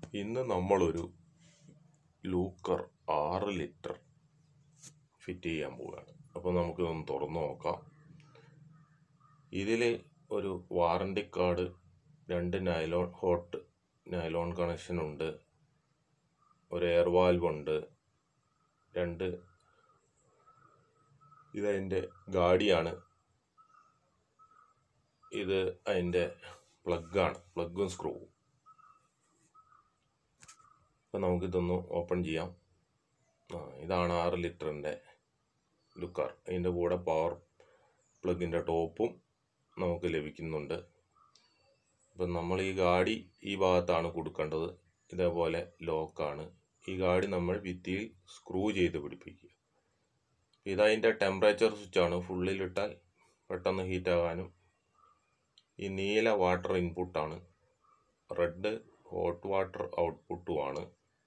ഇന്ന് നമ്മളൊരു ലൂക്കർ ആറ് ലിറ്റർ ഫിറ്റ് ചെയ്യാൻ പോവുകയാണ് അപ്പോൾ നമുക്കിതൊന്ന് തുറന്നു നോക്കാം ഇതിൽ ഒരു വാറണ്ടി കാർഡ് രണ്ട് നൈലോൺ ഹോട്ട് നൈലോൺ കണക്ഷൻ ഉണ്ട് ഒരു എയർ വാൽവ് ഉണ്ട് രണ്ട് ഇതതിൻ്റെ ഗാഡിയാണ് ഇത് അതിൻ്റെ പ്ലഗാണ് പ്ലഗും സ്ക്രൂവും അപ്പോൾ നമുക്കിതൊന്ന് ഓപ്പൺ ചെയ്യാം ആ ഇതാണ് ആറ് ലിറ്ററിൻ്റെ ലുക്കാർ അതിൻ്റെ കൂടെ പവർ പ്ലഗിൻ്റെ ടോപ്പും നമുക്ക് ലഭിക്കുന്നുണ്ട് അപ്പം നമ്മൾ ഈ ഗാഡി ഈ ഭാഗത്താണ് കൊടുക്കേണ്ടത് ഇതേപോലെ ലോക്കാണ് ഈ ഗാഡി നമ്മൾ ഭിത്തിയിൽ സ്ക്രൂ ചെയ്ത് പിടിപ്പിക്കുക ഇതതിൻ്റെ ടെമ്പറേച്ചർ സ്വിച്ചാണ് ഫുള്ളിലിട്ടാൽ പെട്ടെന്ന് ഹീറ്റ് ആകാനും ഈ നീല വാട്ടർ ഇൻപുട്ടാണ് റെഡ് ഹോട്ട് വാട്ടർ ഔട്ട്പുട്ടുമാണ്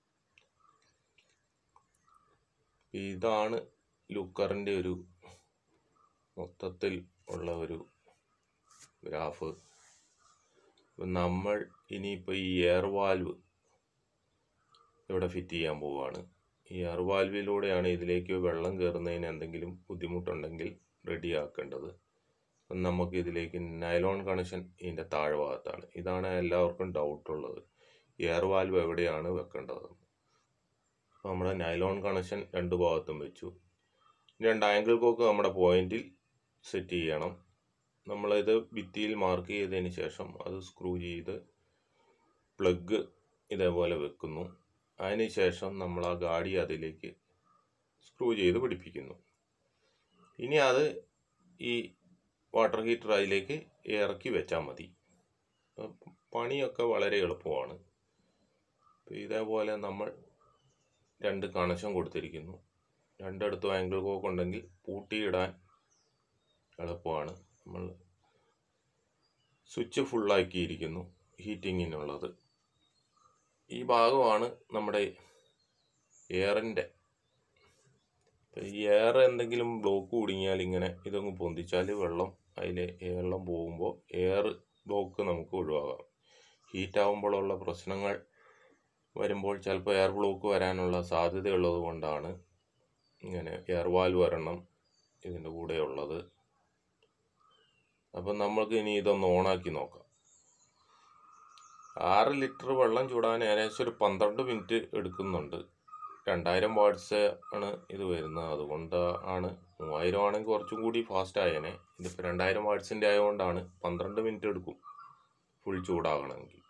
ഇതാണ് ലുക്കറിൻ്റെ ഒരു മൊത്തത്തിൽ ഉള്ള ഒരു ഗ്രാഫ് നമ്മൾ ഇനിയിപ്പോൾ ഈ എയർ വാൽവ് ഇവിടെ ഫിറ്റ് ചെയ്യാൻ പോവുകയാണ് ഈ എയർ വാൽവിലൂടെയാണ് ഇതിലേക്ക് വെള്ളം കയറുന്നതിന് എന്തെങ്കിലും ബുദ്ധിമുട്ടുണ്ടെങ്കിൽ റെഡിയാക്കേണ്ടത് നമുക്ക് ഇതിലേക്ക് നൈലോൺ കണക്ഷൻ ഇതിൻ്റെ താഴെ ഭാഗത്താണ് ഇതാണ് എല്ലാവർക്കും ഡൗട്ടുള്ളത് എയർ വാൽവ് എവിടെയാണ് വെക്കേണ്ടത് അപ്പോൾ നമ്മുടെ നൈലോൺ കണക്ഷൻ രണ്ട് ഭാഗത്തും വെച്ചു രണ്ട് ആംഗിൾ കോക്ക് നമ്മുടെ പോയിന്റിൽ സെറ്റ് ചെയ്യണം നമ്മളിത് ഭിത്തിയിൽ മാർക്ക് ചെയ്തതിന് ശേഷം അത് സ്ക്രൂ ചെയ്ത് പ്ലഗ് ഇതേപോലെ വെക്കുന്നു അതിന് ശേഷം നമ്മൾ ആ ഗാഡി അതിലേക്ക് സ്ക്രൂ ചെയ്ത് പിടിപ്പിക്കുന്നു ഇനി അത് ഈ വാട്ടർ ഹീറ്റർ അതിലേക്ക് ഇറക്കി വെച്ചാൽ മതി പണിയൊക്കെ വളരെ എളുപ്പമാണ് ഇതേപോലെ നമ്മൾ രണ്ട് കണക്ഷൻ കൊടുത്തിരിക്കുന്നു രണ്ടിടത്തും ആംഗിൾ കോക്ക് ഉണ്ടെങ്കിൽ പൂട്ടിയിടാൻ എളുപ്പമാണ് നമ്മൾ സ്വിച്ച് ഫുള്ളാക്കിയിരിക്കുന്നു ഹീറ്റിങ്ങിനുള്ളത് ഈ ഭാഗമാണ് നമ്മുടെ എയറിൻ്റെ ഈ എയർ എന്തെങ്കിലും ബ്ലോക്ക് കുടുങ്ങിയാൽ ഇങ്ങനെ ഇതൊന്ന് പൊന്തിച്ചാൽ വെള്ളം അതിൽ വെള്ളം പോകുമ്പോൾ എയർ ബ്ലോക്ക് നമുക്ക് ഒഴിവാകാം ഹീറ്റ് ആകുമ്പോഴുള്ള പ്രശ്നങ്ങൾ വരുമ്പോൾ ചിലപ്പോൾ എയർ ബ്ലോക്ക് വരാനുള്ള സാധ്യതയുള്ളത് കൊണ്ടാണ് ഇങ്ങനെ എയർ വാൽവ് വരണം ഇതിൻ്റെ കൂടെ ഉള്ളത് അപ്പം നമ്മൾക്ക് ഇനി ഇതൊന്ന് ഓണാക്കി നോക്കാം ആറ് ലിറ്റർ വെള്ളം ചൂടാൻ ഏകദേശം ഒരു പന്ത്രണ്ട് മിനിറ്റ് എടുക്കുന്നുണ്ട് രണ്ടായിരം വാട്ട്സ് ആണ് ഇത് വരുന്നത് അതുകൊണ്ട് ആണ് മൂവായിരം ആണെങ്കിൽ കുറച്ചും കൂടി ഫാസ്റ്റ് ആയേനെ ഇതിപ്പോൾ രണ്ടായിരം വാട്ട്സിൻ്റെ ആയതുകൊണ്ടാണ് പന്ത്രണ്ട് മിനിറ്റ് എടുക്കും ഫുൾ ചൂടാകണമെങ്കിൽ